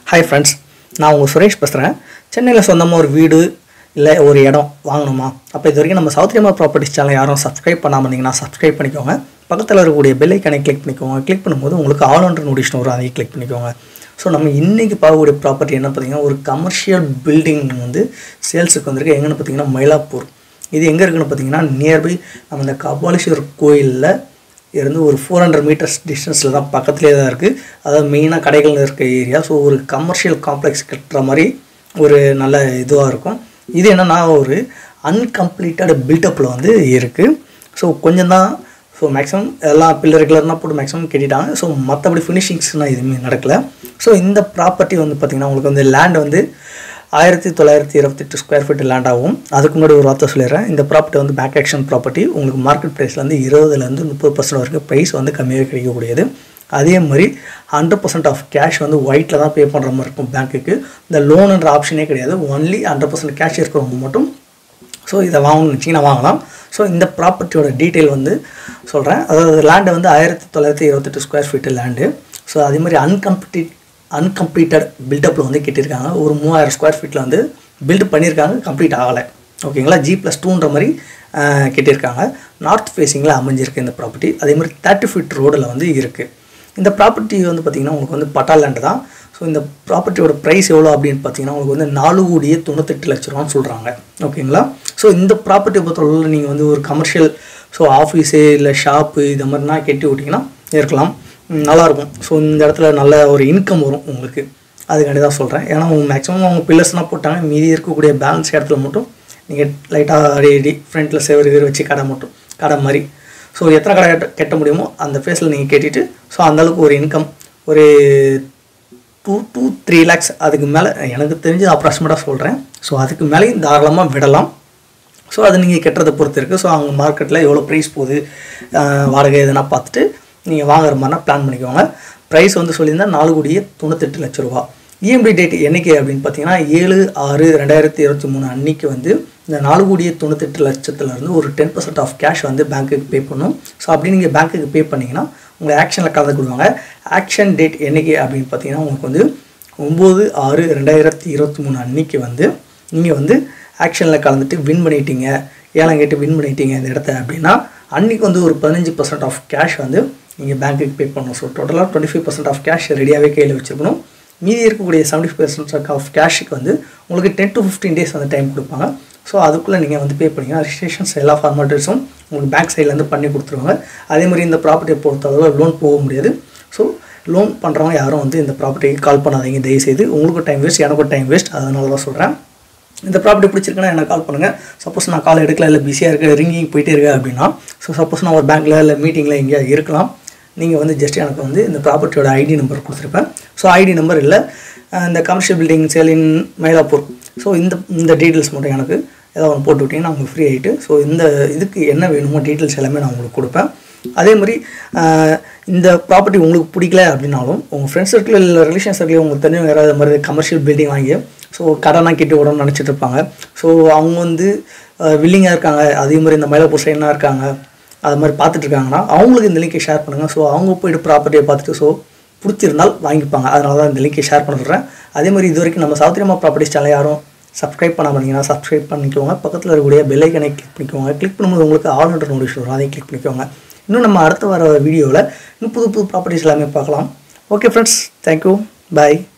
hi friends நான் உங்கள் சுரேஷ் பேசுகிறேன் சென்னையில் சொந்தமாக ஒரு வீடு இல்லை ஒரு இடம் வாங்கணுமா அப்போ இது வரைக்கும் நம்ம சௌத்ரியமா ப்ராப்பர்ட்டிஸ் சேனல் யாரும் சப்ஸ்கிரைப் பண்ணாமல் இருந்தீங்கன்னா சப்ஸ்கிரைப் பண்ணிக்கோங்க பக்கத்தில் இருக்கக்கூடிய பெல் ஐக்கனை கிளிக் பண்ணிக்கோங்க கிளிக் பண்ணும்போது உங்களுக்கு ஆல் ஒன்று நோட்டிஷன் வரும் அதையும் கிளிக் பண்ணிக்கோங்க ஸோ நம்ம இன்றைக்கி பார்க்கக்கூடிய ப்ராப்பர்ட்டி என்ன பார்த்தீங்கன்னா ஒரு கமர்ஷியல் பில்டிங் வந்து சேல்ஸுக்கு வந்திருக்கு எங்கன்னு பார்த்தீங்கன்னா மயிலாப்பூர் இது எங்கே இருக்குன்னு பார்த்தீங்கன்னா நியர்பை நம்ம இந்த கபாலீஸ்வரர் கோயிலில் இருந்து ஒரு ஃபோர் ஹண்ட்ரட் மீட்டர்ஸ் டிஸ்டன்ஸில் தான் பக்கத்துலேயே தான் இருக்குது அதாவது மெயினாக கடைகள் இருக்க ஏரியா ஸோ ஒரு கமர்ஷியல் காம்ப்ளெக்ஸ் கட்டுற மாதிரி ஒரு நல்ல இதுவாக இருக்கும் இது என்னென்னா ஒரு அன்கம்ப்ளீட்டட் பில்டப்பில் வந்து இருக்குது ஸோ கொஞ்சம் தான் ஸோ மேக்ஸிமம் எல்லாம் பில்லர் ரெகுலர்னால் போட்டு மேக்ஸிமம் கட்டிட்டாங்க ஸோ மற்றபடி ஃபினிஷிங்ஸ்னால் எதுவுமே நடக்கலை ஸோ இந்த ப்ராப்பர்ட்டி வந்து பார்த்திங்கன்னா உங்களுக்கு வந்து லேண்ட் வந்து ஆயிரத்தி தொள்ளாயிரத்தி இருபத்தெட்டு ஸ்கொயர் ஃபீட் லேண்ட் ஆகும் அதுக்கு முன்னாடி ஒரு வார்த்தை சொல்லிடுறேன் இந்த ப்ராப்பர்ட்டி வந்து பேக் ஆக்ஷன் ப்ராப்பர்ட்டி உங்களுக்கு மார்க்கெட் ப்ரைஸ்லேருந்து இருபதுலேருந்து முப்பது பர்சன்ட் வரைக்கும் ப்ரைஸ் வந்து கம்மியாக கிடைக்கக்கூடியது அதே மாதிரி ஹண்ட்ரட் பர்சன்ட் ஆஃப் கேஷ் வந்து ஒயிட்டில் தான் பே பண்ணுற மாதிரி இருக்கும் பேங்க்குக்கு இந்த லோனுன்ற ஆப்ஷனே கிடையாது ஒன்லி ஹண்ட்ரட் பர்சன்ட் கேஷ் இருக்கிறவங்க மட்டும் ஸோ இதை வாங்கணும்னு வச்சிங்கன்னா வாங்கலாம் ஸோ இந்த ப்ராப்பர்ட்டியோட டீட்டெயில் வந்து சொல்கிறேன் அதாவது லேண்டு வந்து ஆயிரத்தி தொள்ளாயிரத்தி இருபத்தெட்டு ஸ்கொயர் ஃபீட்டு லேண்டு ஸோ அதே மாதிரி அன்கம்ப்ளீட் அன்கம்ப்ளீட்டட் பில்டப்பில் வந்து கட்டியிருக்காங்க ஒரு மூவாயிரம் ஸ்கொயர் ஃபீட்டில் வந்து பில்ட் பண்ணியிருக்காங்க கம்ப்ளீட் ஆகலை ஓகேங்களா ஜி ப்ளஸ் டூன்ற மாதிரி ஆஹ், கட்டியிருக்காங்க நார்த் ஃபேஸிங்கில் அமைஞ்சிருக்கு இந்த ப்ராப்பர்ட்டி அதே மாதிரி தேர்ட்டி ஃபீட் ரோடில் வந்து இருக்குது இந்த ப்ராப்பர்ட்டி வந்து பார்த்திங்கன்னா உங்களுக்கு வந்து பட்டா லேண்டு தான் ஸோ இந்த ப்ராப்பர்ட்டியோட ப்ரைஸ் எவ்வளோ அப்படின்னு பார்த்தீங்கன்னா உங்களுக்கு வந்து நாலு கோடியே தொண்ணூத்தெட்டு லட்ச ரூபான்னு சொல்கிறாங்க ஓகேங்களா ஸோ இந்த ப்ராப்பர்ட்டியை பொறுத்தவரை நீங்கள் வந்து ஒரு கமர்ஷியல் ஸோ ஆஃபீஸு இல்லை ஷாப்பு இது மாதிரினா கட்டி விட்டிங்கன்னா இருக்கலாம் ம், நல்லாயிருக்கும் ஸோ இந்த இடத்துல நல்ல ஒரு இன்கம் வரும் உங்களுக்கு அதுக்காண்டி தான் சொல்கிறேன் ஏன்னா மேக்ஸிமம் அவங்க பில்லர்ஸ்லாம் போட்டாங்க மீதி இருக்கக்கூடிய பேலன்ஸ் இடத்துல மட்டும் நீங்கள் லைட்டாக அடி அடி ஃப்ரண்ட்டில் சேவர் இது வச்சு கடை மட்டும் கடை மாதிரி ஸோ எத்தனை கடை கட்ட கட்ட முடியுமோ அந்த ஃபேஸில் நீங்கள் கேட்டுட்டு ஸோ அந்தளவுக்கு ஒரு இன்கம் ஒரு டூ டூ த்ரீ லேக்ஸ் அதுக்கு மேலே எனக்கு தெரிஞ்சு அப்ராக்சிமேட்டாக சொல்கிறேன் ஸோ அதுக்கு மேலேயும் தாராளமாக விடலாம் ஸோ அது நீங்கள் கட்டுறதை பொறுத்து இருக்குது ஸோ அவங்க மார்க்கெட்டில் எவ்வளோ ப்ரைஸ் போகுது ஆஹ் வாடகை எதுனா பார்த்துட்டு நீங்கள் வாங்குற மாதிரினா பிளான் பண்ணிக்கோங்க ப்ரைஸ் வந்து சொல்லியிருந்தா நாலு கோடியே தொண்ணூத்தெட்டு லட்ச ரூபா இஎம்டி டேட் என்னைக்கு அப்படின்னு பார்த்தீங்கன்னா ஏழு ஆறு ரெண்டாயிரத்தி இருபத்தி மூணு அன்னைக்கு வந்து இந்த நாலு கோடியே தொண்ணூத்தெட்டு லட்சத்துலேருந்து ஒரு டென் பர்சன்ட் ஆஃப் கேஷ் வந்து பேங்க்குக்கு பே பண்ணும் ஸோ அப்படி நீங்கள் பேங்க்குக்கு பே பண்ணிங்கன்னா உங்கள் ஆக்ஷனில் கலந்துக்கிடுவாங்க ஆக்ஷன் டேட் என்னைக்கு அப்படின்னு பார்த்தீங்கன்னா உங்களுக்கு வந்து ஒம்பது ஆறு ரெண்டாயிரத்தி இருபத்தி மூணு அன்னைக்கு வந்து நீங்கள் வந்து ஆக்ஷனில் கலந்துட்டு வின் பண்ணிட்டீங்க ஏலம் கேட்டு வின் பண்ணிட்டீங்க இந்த இடத்த அப்படின்னா அன்றைக்கி வந்து ஒரு பதினஞ்சு பர்சன்ட் ஆஃப் கேஷ் வந்து நீங்கள் பேங்க்குக்கு பே பண்ணணும் ஸோ டோட்டலாக twenty five percent of cash ரெடியாகவே கையில் வச்சுருக்கணும் மீதி இருக்கக்கூடிய செவன்ட்டி ஃபைவ் பர்சன்ட் ஆஃப் கேஷுக்கு வந்து உங்களுக்கு டென் டு ஃபிஃப்டீன் டேஸ் வந்து டைம் கொடுப்பாங்க ஸோ அதுக்குள்ளே நீங்கள் வந்து பே பண்ணிங்கன்னா ரிஜிஸ்ட்ரேஷன்ஸ் எல்லா ஃபார்மாலிட்டிஸும் உங்களுக்கு பேங்க் சைட்லேருந்து பண்ணி கொடுத்துருவாங்க அதே மாதிரி இந்த ப்ராப்பர்ட்டியை பொறுத்தளவு லோன் போக முடியாது ஸோ லோன் பண்ணுறவங்க யாரும் வந்து இந்த ப்ராப்பர்ட்டிக்கு கால் பண்ணாதீங்க தயவுசெய்து உங்களுக்கும் டைம் வேஸ்ட் எனக்கும் டைம் வேஸ்ட் அதனால தான் சொல்கிறேன் இந்த ப்ராப்பர்ட்டி பிடிச்சிருக்குன்னா எனக்கு கால் பண்ணுங்கள் சப்போஸ் நான் கால் எடுக்கல இல்லை பிஸியாக இருக்க ரிங்கிங் போயிட்டே இருக்கேன் அப்படின்னா ஸோ சப்போஸ் நான் ஒரு பேங்க்கில் இல்லை மீட்டிங்கில் எங்கேயா இருக்கலாம் நீங்கள் வந்து ஜஸ்ட் எனக்கு வந்து இந்த ப்ராப்பர்ட்டியோட ஐடி நம்பர் கொடுத்துருப்பேன் ஸோ ஐடி நம்பர் இல்லை அஹ் இந்த commercial building sale in Mylapore so இந்த இந்த டீட்டெயில்ஸ் மட்டும் எனக்கு ஏதாவது ஒன்று போட்டு விட்டிங்கன்னா உங்களுக்கு ஃப்ரீ ஆகிட்டு ஸோ இந்த இதுக்கு என்ன வேணுமோ டீட்டெயில்ஸ் எல்லாமே நான் உங்களுக்கு கொடுப்பேன் அதே மாதிரி அஹ், இந்த ப்ராப்பர்ட்டி உங்களுக்கு பிடிக்கல அப்படின்னாலும் உங்கள் ஃப்ரெண்ட்ஸ் சர்க்கிள் இல்லை ரிலேஷன் சர்க்கிள் உங்களுக்கு தெரிஞ்சவங்க யாராவது இது மாதிரி கமர்ஷியல் பில்டிங் வாங்கி ஸோ கடனாக கிட்டி விடணும்னு நினச்சிட்டு இருப்பாங்க ஸோ அவங்க வந்து வில்லிங்காக இருக்காங்க அதே மாதிரி இந்த மயிலாப்பூர் சைட்லாம் இருக்காங்க அது மாதிரி பார்த்துட்டு இருக்காங்கன்னா அவங்களுக்கு இந்த லிங்கை ஷேர் பண்ணுங்கள் ஸோ அவங்க போயிட்டு ப்ராப்பர்ட்டியை பார்த்துட்டு ஸோ பிடிச்சிருந்தால் வாங்கிப்பாங்க அதனால தான் இந்த லிங்கை ஷேர் பண்ண சொல்கிறேன் அதே மாதிரி இது வரைக்கும் நம்ம சௌத்ரியமா ப்ராப்பர்ட்டிஸ் சேனல் யாரும் சப்ஸ்கிரைப் பண்ண பண்ணீங்கன்னா சப்ஸ்கிரைப் பண்ணிக்கோங்க பக்கத்தில் இருக்கக்கூடிய பெல் ஐக்கனை கிளிக் பண்ணிக்கோங்க கிளிக் பண்ணும்போது உங்களுக்கு ஆல் ஹண்ட்ரட் நோட்டிஃபிகேஷன் வரும் அதையும் கிளிக் பண்ணிக்கோங்க இன்னும் நம்ம அடுத்து வர வீடியோவில் இன்னும் புது புது ப்ராப்பர்ட்டிஸ் எல்லாமே பார்க்கலாம் ஓகே ஃப்ரெண்ட்ஸ் தேங்க்யூ பாய்